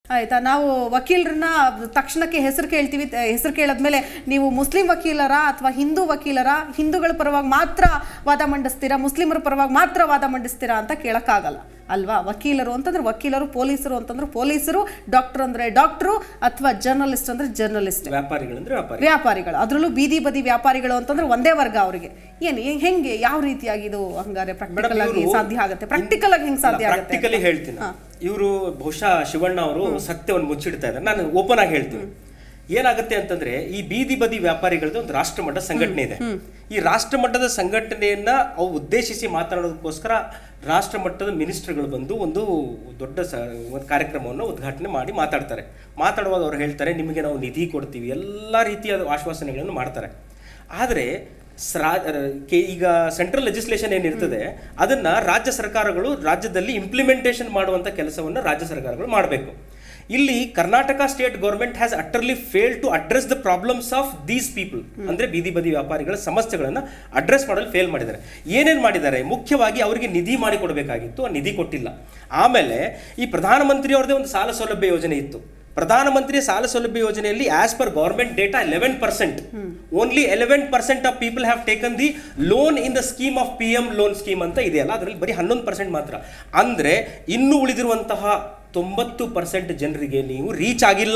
ಆಯ್ತಾ ನಾವು ವಕೀಲರನ್ನ ತಕ್ಷಣಕ್ಕೆ ಹೆಸರು ಕೇಳ್ತೀವಿ ತ- ಹೆಸರು ಕೇಳದ್ಮೇಲೆ ನೀವು ಮುಸ್ಲಿಂ ವಕೀಲರ ಅಥವಾ ಹಿಂದೂ ವಕೀಲರ ಹಿಂದೂಗಳ ಪರವಾಗಿ ಮಾತ್ರ ವಾದ ಮಂಡಿಸ್ತೀರಾ ಮುಸ್ಲಿಮರ ಪರವಾಗಿ ಮಾತ್ರ ವಾದ ಮಂಡಿಸ್ತೀರಾ ಅಂತ ಕೇಳಕ್ಕಾಗಲ್ಲ ಅಲ್ವಾ ವಕೀಲರು ಅಂತಂದ್ರೆ ವಕೀಲರು ಪೊಲೀಸರು ಅಂತಂದ್ರೆ ಪೊಲೀಸರು ಡಾಕ್ಟರ್ ಅಂದ್ರೆ ಡಾಕ್ಟ್ರು ಅಥವಾ ಜರ್ನಲಿಸ್ಟ್ ಅಂದ್ರೆ ಜರ್ನಲಿಸ್ಟ್ ವ್ಯಾಪಾರಿಗಳಂದ್ರೆ ವ್ಯಾಪಾರಿ ವ್ಯಾಪಾರಿಗಳು ಅದರಲ್ಲೂ ಬೀದಿ ಬದಿ ವ್ಯಾಪಾರಿಗಳು ಅಂತಂದ್ರೆ ಒಂದೇ ವರ್ಗ ಅವರಿಗೆ ಏನು ಹೆಂಗೆ ಯಾವ ರೀತಿಯಾಗಿ ಇದು ಹಂಗಾರೆ ಪ್ರಾಕ್ಟಿಕಲ್ ಆಗಿ ಇವ್ರು- ಸಾಧ್ಯ ಆಗುತ್ತೆ ಪ್ರಾಕ್ಟಿಕಲ್ ಆಗಿ ಹೆಂಗ್ ಸಾಧ್ಯ ಆಗುತ್ತೆ ಪ್ರಾಕ್ಟಿಕಲಿ ಹೇಳ್ತೀನಿ ಇವರು ಬಹುಶಃ ಶಿವಣ್ಣ ಅವರು ಸತ್ಯವನ್ನು ಮುಚ್ಚಿಡ್ತಾ ಇದ್ದಾರೆ ನಾನು ಓಪನ್ ಆಗಿ ಹೇಳ್ತೀನಿ ಏನಾಗುತ್ತೆ ಅಂತಂದ್ರೆ ಈ ಬೀದಿ ಬದಿ ವ್ಯಾಪಾರಿಗಳದ್ದು ಒಂದು ರಾಷ್ಟ್ರ ಮಟ್ಟದ ಸಂಘಟನೆ ಇದೆ ಈ ರಾಷ್ಟ್ರ ಮಟ್ಟದ ಸಂಘಟನೆಯನ್ನ ಅವು ಉದ್ದೇಶಿಸಿ ಮಾತನಾಡೋದಕ್ಕೋಸ್ಕರ ರಾಷ್ಟ್ರ ಮಟ್ಟದ ಮಿನಿಸ್ಟರ್ಗಳು ಬಂದು ಒಂದು ದೊಡ್ಡ ಸ ಒಂದು ಕಾರ್ಯಕ್ರಮವನ್ನು ಉದ್ಘಾಟನೆ ಮಾಡಿ ಮಾತಾಡ್ತಾರೆ ಮಾತಾಡುವಾಗ ಅವ್ರು ಹೇಳ್ತಾರೆ ನಿಮಗೆ ನಾವು ನಿಧಿ ಕೊಡ್ತೀವಿ ಎಲ್ಲ ರೀತಿಯ ಆಶ್ವಾಸನೆಗಳನ್ನು ಮಾಡ್ತಾರೆ ಆದರೆ ಸ್ರಾ ಕೆ- ಈಗ ಸೆಂಟ್ರಲ್ ಲೆಜಿಸ್ಲೇಷನ್ ಏನಿರ್ತದೆ ಅದನ್ನ ರಾಜ್ಯ ಸರ್ಕಾರಗಳು ರಾಜ್ಯದಲ್ಲಿ ಇಂಪ್ಲಿಮೆಂಟೇಷನ್ ಮಾಡುವಂತ ಕೆಲಸವನ್ನು ರಾಜ್ಯ ಸರ್ಕಾರಗಳು ಮಾಡಬೇಕು ಇಲ್ಲಿ Karnataka state government has utterly fail to address the problems of these people ಅಂದ್ರೆ ಬೀದಿ ಬದಿ ವ್ಯಾಪಾರಿಗಳ ಸಮಸ್ಯೆಗಳನ್ನು ಅಡ್ರೆಸ್ ಮಾಡಲು ಫೇಲ್ ಮಾಡಿದ್ದಾರೆ ಏನೇನು ಮಾಡಿದ್ದಾರೆ ಮುಖ್ಯವಾಗಿ ಅವರಿಗೆ ನಿಧಿ ಮಾಡಿ ಕೊಡಬೇಕಾಗಿತ್ತು ಆ ನಿಧಿ ಕೊಟ್ಟಿಲ್ಲ ಆಮೇಲೆ ಈ ಪ್ರಧಾನಮಂತ್ರಿ ಅವ್ರದೇ ಒಂದು ಸಾಲ ಸೌಲಭ್ಯ ಯೋಜನೆ ಇತ್ತು ಪ್ರಧಾನಮಂತ್ರಿ ಸಾಲ ಸೌಲಭ್ಯ ಯೋಜನೆಯಲ್ಲಿ as per government data eleven percent only eleven percent of people have taken the loan in the scheme of P M loan scheme ಅಂತ ಇದೆಯಲ್ಲ ಅದರಲ್ಲಿ ಬರೀ ಹನ್ನೊಂದು ಪರ್ಸೆಂಟ್ ಮಾತ್ರ ಅಂದ್ರೆ ಇನ್ನು ಉಳಿದಿರುವಂತಹ ತೊಂಬತ್ತು ಪರ್ಸೆಂಟ್ ಜನರಿಗೆ ನೀವು ರೀಚ್ ಆಗಿಲ್ಲ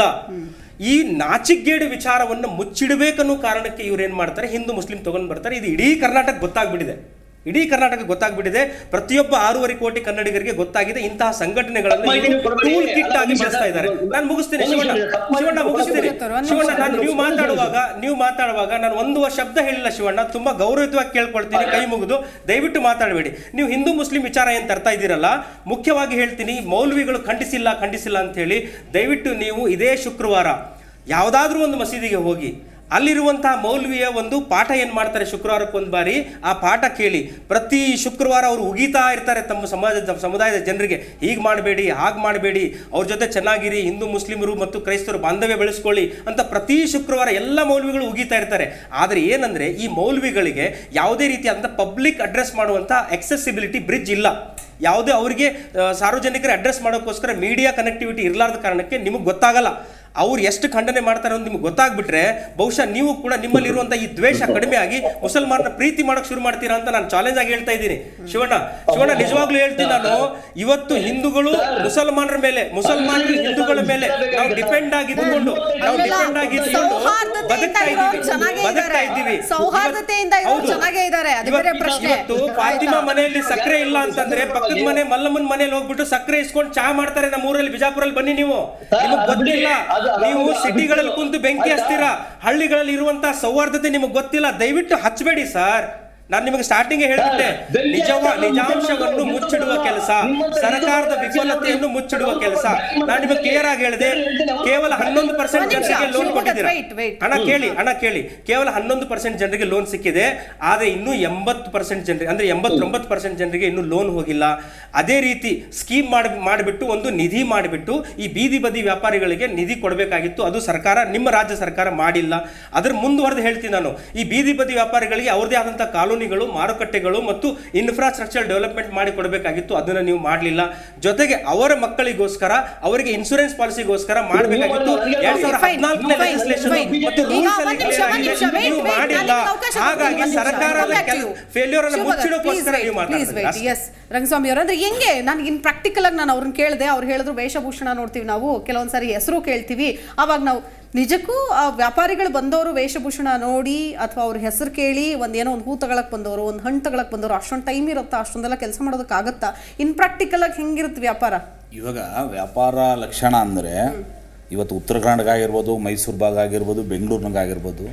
ಈ ನಾಚಿಗೇಡು ವಿಚಾರವನ್ನು ಮುಚ್ಚಿಡಬೇಕನ್ನೋ ಕಾರಣಕ್ಕೆ ಇವ್ರು ಏನ್ ಮಾಡ್ತಾರೆ ಹಿಂದೂ ಮುಸ್ಲಿಂ ತಗೊಂಡ್ ಬರ್ತಾರೆ ಇದು ಇಡೀ ಕರ್ನಾಟಕ ಗೊತ್ತಾಗ್ಬಿಟ್ಟಿದೆ ಇಡೀ ಕರ್ನಾಟಕ ಗೊತ್ತಾಗ್ಬಿಟ್ಟಿದೆ ಪ್ರತಿಯೊಬ್ಬ ಆರೂವರೆ ಕೋಟಿ ಕನ್ನಡಿಗರಿಗೆ ಗೊತ್ತಾಗಿದೆ ಇಂತಹ ಸಂಘಟನೆಗಳನ್ನು ಟೂಲ್ ಕಿಟ್ ಆಗಿ ಬಳಸ್ತಾ ಇದ್ದಾರೆ ನಾನು ಮುಗಿಸ್ತೀನಿ ಶಿವಣ್ಣ ಶಿವಣ್ಣ ಮುಗಿಸ್ತೀನಿ ಶಿವಣ್ಣ ನಾನು ನೀವು ಮಾತಾಡುವಾಗ ನೀವು ಮಾತಾಡುವಾಗ ನಾನು ಒಂದು ಶಬ್ದ ಹೇಳಿಲ್ಲ ಶಿವಣ್ಣ ತುಂಬಾ ಗೌರವಯುತವಾಗಿ ಕೇಳ್ಕೊಳ್ತೀನಿ ಕೈ ಮುಗಿದು ದಯವಿಟ್ಟು ಮಾತಾಡಬೇಡಿ ನೀವು ಹಿಂದೂ ಮುಸ್ಲಿಂ ವಿಚಾರ ಏನ್ ತರ್ತಾ ಇದ್ದೀರಲ್ಲ ಮುಖ್ಯವಾಗಿ ಹೇಳ್ತೀನಿ ಮೌಲ್ವಿಗಳು ಖಂಡಿಸಿಲ್ಲ ಖಂಡಿಸಿಲ್ಲ ಅಂತ ಹೇಳಿ ದಯವಿಟ್ಟು ನೀವು ಇದೇ ಶುಕ್ರವಾರ ಯಾವುದಾದ್ರೂ ಒಂದು ಮಸೀದಿಗೆ ಹೋಗಿ ಅಲ್ಲಿರುವಂತಹ ಮೌಲ್ವಿಯ ಒಂದು ಪಾಠ ಏನ್ ಮಾಡ್ತಾರೆ ಶುಕ್ರವಾರಕ್ಕೆ ಒಂದು ಬಾರಿ ಆ ಪಾಠ ಕೇಳಿ ಪ್ರತಿ ಶುಕ್ರವಾರ ಅವರು ಉಗೀತಾ ಇರ್ತಾರೆ ತಮ್ಮ ಸಮಾಜದ ಸಮುದಾಯದ ಜನರಿಗೆ ಹೀಗೆ ಮಾಡಬೇಡಿ ಹಾಗೆ ಮಾಡಬೇಡಿ ಅವ್ರ ಜೊತೆ ಚೆನ್ನಾಗಿರಿ ಹಿಂದೂ ಮುಸ್ಲಿಮರು ಮತ್ತು ಕ್ರೈಸ್ತರು ಬಾಂಧವ್ಯ ಬೆಳೆಸ್ಕೊಳ್ಳಿ ಅಂತ ಪ್ರತಿ ಶುಕ್ರವಾರ ಎಲ್ಲ ಮೌಲ್ವಿಗಳು ಉಗೀತಾ ಇರ್ತಾರೆ ಆದರೆ ಏನಂದ್ರೆ ಈ ಮೌಲ್ವಿಗಳಿಗೆ ಯಾವುದೇ ರೀತಿಯಾದಂಥ ಪಬ್ಲಿಕ್ ಅಡ್ರೆಸ್ ಮಾಡುವಂಥ ಎಕ್ಸೆಸಿಬಿಲಿಟಿ ಬ್ರಿಡ್ಜ್ ಇಲ್ಲ ಯಾವುದೇ ಅವರಿಗೆ ಸಾರ್ವಜನಿಕರ ಅಡ್ರೆಸ್ ಮಾಡೋಕ್ಕೋಸ್ಕರ ಮೀಡಿಯಾ ಕನೆಕ್ಟಿವಿಟಿ ಇರಲಾರ್ದ ಕಾರಣಕ್ಕೆ ನಿಮಗೆ ಗೊತ್ತಾಗಲ್ಲ ಅವ್ರು ಎಷ್ಟು ಖಂಡನೆ ಮಾಡ್ತಾರೆ ಅಂತ ನಿಮ್ಗೆ ಗೊತ್ತಾಗ್ಬಿಟ್ರೆ ಬಹುಶಃ ನೀವು ಕೂಡ ನಿಮ್ಮಲ್ಲಿರುವಂತ ಈ ದ್ವೇಷ ಕಡಿಮೆ ಆಗಿ ಮುಸಲ್ಮಾನರ ಪ್ರೀತಿ ಮಾಡಕ್ ಶುರು ಮಾಡ್ತೀರಾ ಅಂತ ನಾನು ಚಾಲೆಂಜ್ ಆಗಿ ಹೇಳ್ತಾ ಇದ್ದೀನಿ ಶಿವಣ್ಣ ಶಿವಣ್ಣ ನಿಜವಾಗ್ಲೂ ಹೇಳ್ತೀನಿ ನಾನು ಇವತ್ತು ಹಿಂದೂಗಳು ಮುಸಲ್ಮಾನರ ಮೇಲೆ ಮುಸಲ್ಮಾನರು ಹಿಂದೂಗಳ ಮೇಲೆ ನಾವು ಡಿಪೆಂಡ್ ಆಗಿದ್ದುಕೊಂಡು ನಾವು ಡಿಪೆಂಡ್ ಆಗಿದ್ದುಕೊಂಡು ಸೌಹಾರ್ದತೆಯಿಂದ ಬದುಕ್ತಾ ಇರೋರು ಇದ್ದೀವಿ ಚೆನ್ನಾಗೇ ಬದುಕ್ತಾ ಇದ್ದಾರೆ. ಇದ್ದೀವಿ ಸೌಹಾರ್ದತೆಯಿಂದ ಇರೋರು ಹೌದು. ಚೆನ್ನಾಗೇ ಇದ್ದಾರೆ. ಅದು ಬೇರೆ ಇವತ್ತು- ಪ್ರಶ್ನೆ. ಇವತ್ತು ಫಾತಿಮಾ ಮನೆಯಲ್ಲಿ ಸಕ್ಕರೆ ಇಲ್ಲ ಅಂತಂದ್ರೆ ಪಕ್ಕದ ಮನೆ ಮಲ್ಲಮ್ಮನ ಮನೇಲಿ ಹೋಗ್ಬಿಟ್ಟು ಸಕ್ಕರೆ ಇಸ್ಕೊಂಡು ಚಾ ಮಾಡ್ತಾರೆ ನಮ್ಮ ಊರಲ್ಲಿ ಬಿಜಾಪುರಲ್ಲಿ ಬನ್ನಿ ನೀವು ನಿಮಗ್ ಗೊತ್ತಿಲ್ಲ ಅದು- ಅದು- ನೀವು ಸಿಟಿಗಳಲ್ಲಿ ಕುಂತು ಬೆಂಕಿ ಹಚ್ತೀರಾ ಹಳ್ಳಿಗಳಲ್ಲಿ ಇರುವಂತಹ ಸೌಹಾರ್ದತೆ ನಿಮಗೆ ಗೊತ್ತಿಲ್ಲ ದಯವಿಟ್ಟು ಹಚ್ಚಬೇಡಿ ಸರ್ ನಾನು ನಿಮಗೆ ಸ್ಟಾರ್ಟಿಂಗ್ ಹೇಳ್ಬಿಟ್ಟೆ ಬೆಂಕಿ ನಿಜವ ಹಚ್ಚೋದು ನಿಜಾಂಶವನ್ನು ನಿಮ್ಮ ಮುಚ್ಚಿಡುವ ನಿಮ್ಮ ಕೆಲಸ ನಿಮ್ಮ ಸರ್ಕಾರದ ನಿಮ್ಮ ವಿಫಲತೆಯನ್ನು ಮುಚ್ಚಿಡುವ ಕೆಲಸ ನಿಮ್ಮ ನಾನು ನಿಮಗೆ ಕ್ಲಿಯರ್ ಆಗಿ ಹೇಳಿದೆ ಕೇವಲ ಹನ್ನೊಂದು ಪರ್ಸೆಂಟ್ ಒಂದ್ ನಿಮಿಷ, ಜನರಿಗೆ ಲೋನ್ ಶಿವಮೊಗ್ಗ, ಕೊಟ್ಟಿದ್ದೀರಾ wait, wait. ಹಣ ಕೇಳಿ ಹಣ ಕೇಳಿ ಕೇವಲ ಹನ್ನೊಂದು ಪರ್ಸೆಂಟ್ ಜನರಿಗೆ ಲೋನ್ ಸಿಕ್ಕಿದೆ ಆದರೆ ಇನ್ನೂ ಎಂಬತ್ತು ಪರ್ಸೆಂಟ್ ಜನರಿಗೆ ಅಂದ್ರೆ ಎಂಬತ್ತೊಂಬತ್ತು ಪರ್ಸೆಂಟ್ ಜನರಿಗೆ ಇನ್ನೂ ಲೋನ್ ಹೋಗಿಲ್ಲ ಅದೇ ರೀತಿ ಸ್ಕೀಮ್ ಮಾಡಿ ಮಾಡಿಬಿಟ್ಟು ಒಂದು ನಿಧಿ ಮಾಡಿಬಿಟ್ಟು ಈ ಬೀದಿ ಬದಿ ವ್ಯಾಪಾರಿಗಳಿಗೆ ನಿಧಿ ಕೊಡಬೇಕಾಗಿತ್ತು ಅದು ಸರ್ಕಾರ ನಿಮ್ಮ ರಾಜ್ಯ ಸರ್ಕಾರ ಮಾಡಿಲ್ಲ ಅದ್ರ ಮುಂದುವರೆದು ಹೇಳ್ತೀನಿ ನಾನು ಈ ಬೀದಿ ಬದಿ ವ್ಯಾಪಾರಿಗಳಿಗೆ ಅವ್ರದೇ ಆದಂಥ ಕಾಲೋನಿಗಳು ಮಾರುಕಟ್ಟೆಗಳು ಮತ್ತು ಇನ್ಫ್ರಾಸ್ಟ್ರಕ್ಚರ್ ಡೆವಲಪ್ಮೆಂಟ್ ಮಾಡಿ ಕೊಡಬೇಕಾಗಿತ್ತು ಅದನ್ನ ನೀವು ಮಾಡಲಿಲ್ಲ ಜೊತೆಗೆ ಅವರ ಮಕ್ಕಳಿಗೋಸ್ಕರ ಅವರಿಗೆ ಇನ್ಶೂರೆನ್ಸ್ ಪಾಲಿಸಿಗೋಸ್ಕರ ಮಾಡಬೇಕಾಗಿತ್ತು ಎರಡ್ ಸಾವಿರದ Fine, ಹದಿನಾಲ್ಕನೇ fine, legislation fine. ಮತ್ತು ಈಗ rules ಒಂದ್ ಅಲ್ಲಿ ನಿಮಿಷ, clear ಒಂದ್ ಆಗಿದೆ. ನಿಮಿಷ, wait, ನೀವು wait, ಮಾಡಿಲ್ಲ ನಾನು ನಿಮ್ಗೆ ಅವಕಾಶ ಕೊಡ್ತೀನಿ, ಹಾಗಾಗಿ ಒಂದ್ ನಿಮಿಷ. ಸರ್ಕಾರದ Come back to you. Failure ಅನ್ನು ಶಿವಮೊಗ್ಗ, ಮುಚ್ಚಿಡೋಕ್ಕೋಸ್ಕರ please ನೀವು wait, please wait. ಮಾತಾಡ್ತೀರಾ Yes, ರಂಗಸ್ವಾಮಿ ಅವರು ಅಂದ್ರೆ ಹೆಂಗೆ ನನಗೆ ಇನ್ ಪ್ರಾಕ್ಟಿಕಲ್ ಆಗಿ ನಾನು ಅವ್ರನ್ನ ಕೇಳಿದೆ ಅವ್ರು ಹೇಳಿದ್ರು ವೇಷಭೂಷಣ ನೋಡ್ತೀವಿ ನಾವು ಕೆಲವೊಂದ್ಸರಿ ಹೆಸರು ಕೇಳ್ತೀವಿ ಅವಾಗ ನಾವು ನಿಜಕ್ಕೂ ಆ ವ್ಯಾಪಾರಿಗಳು ಬಂದವರು ವೇಷಭೂಷಣ ನೋಡಿ ಅಥವಾ ಅವ್ರ ಹೆಸರು ಕೇಳಿ ಒಂದ್ ಏನೋ ಒಂದು ಹೂ ತಗೊಳಕ್ ಬಂದವರು ಒಂದು ಹಣ್ಣು ತಗೊಳಕ್ ಬಂದವರು ಅಷ್ಟೊಂದು ಟೈಮ್ ಇರುತ್ತಾ ಅಷ್ಟೊಂದೆಲ್ಲ ಕೆಲಸ ಮಾಡೋದಕ್ಕಾಗತ್ತಾ ಇನ್ ಪ್ರಾಕ್ಟಿಕಲ್ ಆಗಿ ಹೆಂಗಿರುತ್ತೆ ವ್ಯಾಪಾರ ಇವಾಗ ವ್ಯಾಪಾರ ಲಕ್ಷಣ ಅಂದರೆ ಇವತ್ತು ಉತ್ತರ ಕರ್ನಾಟಕ ಆಗಿರ್ಬೋದು ಮೈಸೂರು ಭಾಗ ಆಗಿರ್ಬೋದು ಬೆಂಗಳೂರಿನಾಗ ಆಗಿರ್ಬೋದು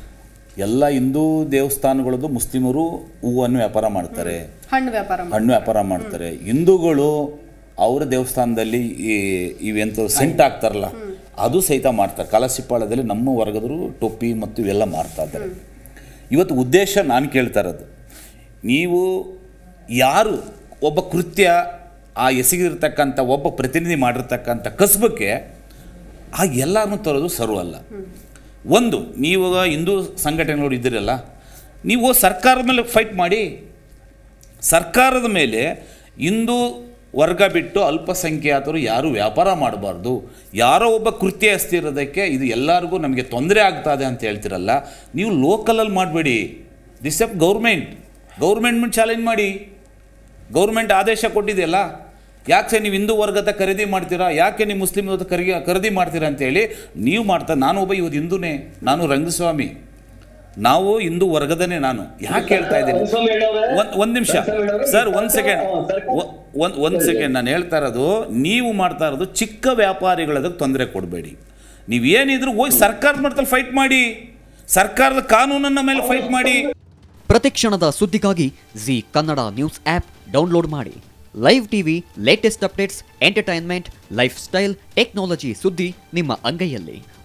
ಎಲ್ಲ ಹಿಂದೂ ದೇವಸ್ಥಾನಗಳದ್ದು ಮುಸ್ಲಿಮರು ಹೂವನ್ನು ವ್ಯಾಪಾರ ಮಾಡ್ತಾರೆ ಹಣ್ಣು ವ್ಯಾಪಾರ ಮಾಡಿ. ಹಣ್ಣು ವ್ಯಾಪಾರ ಮಾಡ್ತಾರೆ ಹಿಂದೂಗಳು ಅವರ ದೇವಸ್ಥಾನದಲ್ಲಿ ಈ ಇವೆಂತ ಸೆಂಟ್ ಹಾಕ್ತಾರಲ್ಲ ಅದು ಸಹಿತ ಮಾಡ್ತಾರೆ ಕಲಸಿಪ್ಪಾಳದಲ್ಲಿ ನಮ್ಮ ವರ್ಗದರು ಟೊಪ್ಪಿ ಮತ್ತು ಇವೆಲ್ಲ ಮಾರ್ತಾ ಇದ್ದಾರೆ ಇವತ್ತು ಉದ್ದೇಶ ನಾನು ಕೇಳ್ತಾ ಇರೋದು ನೀವು ಯಾರು ಒಬ್ಬ ಕೃತ್ಯ ಆ ಎಸಗಿರ್ತಕ್ಕಂಥ ಒಬ್ಬ ಪ್ರತಿನಿಧಿ ಮಾಡಿರ್ತಕ್ಕಂಥ ಕಸಬಕ್ಕೆ ಆ ಎಲ್ಲರನ್ನೂ ತರೋದು ಸರ್ವ ಅಲ್ಲ ಒಂದು ನೀವು ಹಿಂದೂ ಸಂಘಟನೆಗಳು ಇದ್ದೀರಲ್ಲ ನೀವು ಸರ್ಕಾರದ ಮೇಲೆ ಫೈಟ್ ಮಾಡಿ ಸರ್ಕಾರದ ಮೇಲೆ ಹಿಂದೂ ವರ್ಗ ಬಿಟ್ಟು ಅಲ್ಪಸಂಖ್ಯಾತರು ಯಾರು ವ್ಯಾಪಾರ ಮಾಡಬಾರ್ದು ಯಾರೋ ಒಬ್ಬ ಕೃತ್ಯ ಇರೋದಕ್ಕೆ ಇದು ಎಲ್ಲರಿಗೂ ನಮಗೆ ತೊಂದರೆ ಆಗ್ತಾ ಇದೆ ಅಂತ ಹೇಳ್ತಿರಲ್ಲ ನೀವು ಲೋಕಲಲ್ಲಿ ಮಾಡಬೇಡಿ ದಿಸ್ ಎಫ್ ಗೌರ್ಮೆಂಟ್ ಗೌರ್ಮೆಂಟ್ ಮುಂದೆ ಚಾಲೆಂಜ್ ಮಾಡಿ ಗೌರ್ಮೆಂಟ್ ಆದೇಶ ಕೊಟ್ಟಿದೆಯಲ್ಲ ಯಾಕೆ ನೀವು ಹಿಂದೂ ವರ್ಗದ ಖರೀದಿ ಮಾಡ್ತೀರಾ ಯಾಕೆ ನೀವು ಮುಸ್ಲಿಂ ವರ್ಗದ ಖರೀದಿ ಖರೀದಿ ಮಾಡ್ತೀರಾ ಅಂತೇಳಿ ನೀವು ಮಾಡ್ತಾ ನಾನು ಒಬ್ಬ ಇವತ್ತು ಹಿಂದೂನೇ ನಾನು ರಂಗಸ್ವಾಮಿ ನಾವು ಹಿಂದೂ ವರ್ಗದನೇ ನಾನು ಯಾಕೆ ಹೇಳ್ತಾ ಇದ್ದೀನಿ ಒಂದು ಒಂದು ನಿಮಿಷ ಸರ್ ಒಂದು ಸೆಕೆಂಡ್ ಒಂದು ಒಂದು ಸೆಕೆಂಡ್ ನಾನು ಹೇಳ್ತಾ ಇರೋದು ನೀವು ಮಾಡ್ತಾ ಇರೋದು ಚಿಕ್ಕ ವ್ಯಾಪಾರಿಗಳದಕ್ಕೆ ತೊಂದರೆ ಕೊಡಬೇಡಿ ನೀವು ಏನಿದ್ರು ಹೋಗಿ ಸರ್ಕಾರದ ಮಟ್ಟದಲ್ಲಿ ಫೈಟ್ ಮಾಡಿ ಸರ್ಕಾರದ ಕಾನೂನನ್ನ ಮೇಲೆ ಫೈಟ್ ಮಾಡಿ ಪ್ರತಿಕ್ಷಣದ ಸುದ್ದಿಗಾಗಿ Zee Kannada news app download ಮಾಡಿ live TV latest updates entertainment lifestyle technology ಸುದ್ದಿ ನಿಮ್ಮ ಅಂಗೈಯಲ್ಲಿ